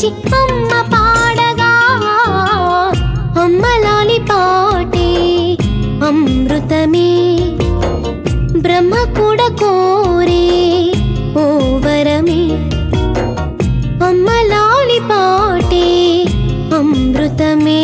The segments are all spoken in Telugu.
నుంచి అమ్మ పాడగా అమ్మలాలి పాటే అమృతమే బ్రహ్మ కూడా కోరే ఓ వరమే అమ్మలాలి పాటే అమృతమే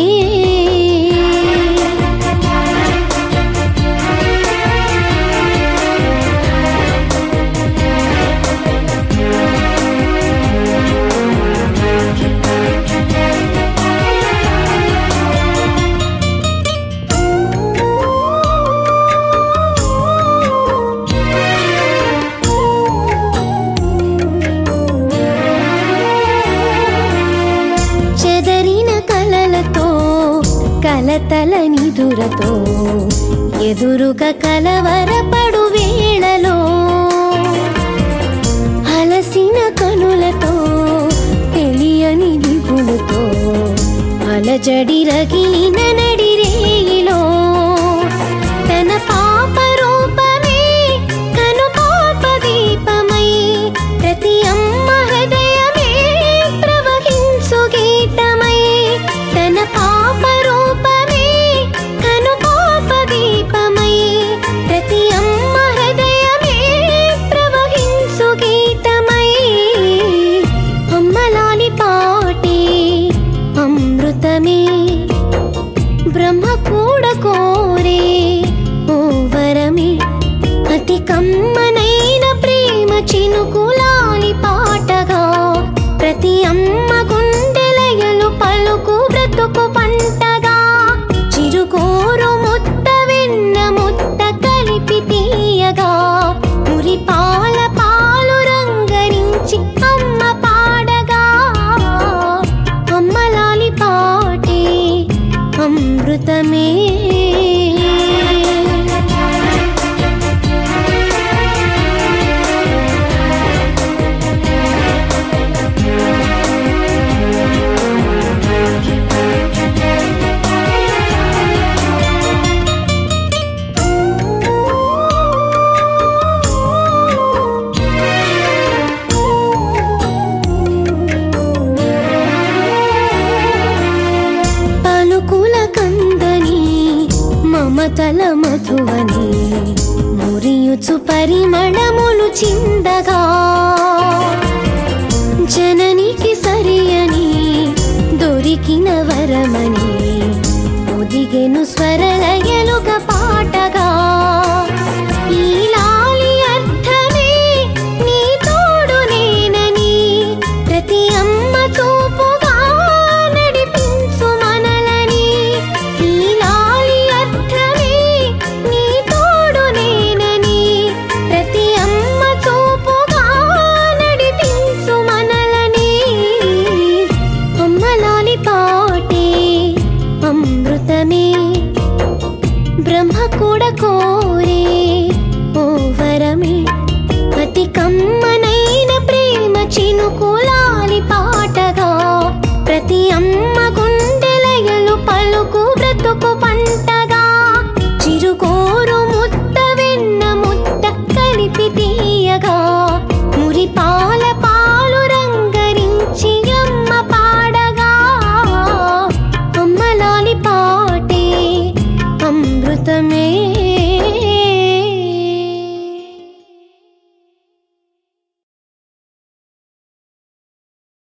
చెదరిన కలలతో కలతల నిదురతో ఎదురుగా కలవరపడు వేళలో అలసిన కనులతో తెలియని దిగులుతో అలజడి రగిలిన నడిరేయిలో తన పాప రూపమే కను పాప దీపమై ప్రతి అమ్మ హృదయమే ప్రవహించు గీతమై తన పాప రూపమే కను పాప దీపమై ప్రతి అమ్మ హృదయమే ప్రవహించు గీతమై అమ్మలాలి పాటే అమృతమే బ్రహ్మ కూడా కోరే ఓ వరమే అతి కమ్మనైన ప్రేమ చినుకులాలి పాటగా ప్రతి అమ్మ గుండెలయలు పలుకు బ్రతుకు పంటగా చిరుకోరు ముత్త వెన్న ముత్త కలిపి తీయగా మురి పాల పాలు రంగరించి అమ్మ పాడగా అమ్మలాలి పాటే అమృతమే పలుకుల కందని మమతల మధువని మురియుచు పరిమళములు చిందగా జననికి సరియని దొరికిన వరమని ఒదిగెను స్వరలయలుగా పాటగా ఈ లాలి అర్థమే నీ తోడు నేనని ప్రతి అమ్మ చూపుగా నడిపించు మనలని ఈ లాలి అర్థమే నీ తోడు నేనని ప్రతి అమ్మ చూపుగా నడిపించు మనలని అమ్మలాలి పాటే అమృతమే బ్రహ్మ కూడా కోరే ఓ వరమే అతి కమ్మనైన ప్రేమ చినుకులాలి పాటగా ప్రతి అమ్మ గుండెలయలు పలుకు బ్రతుకు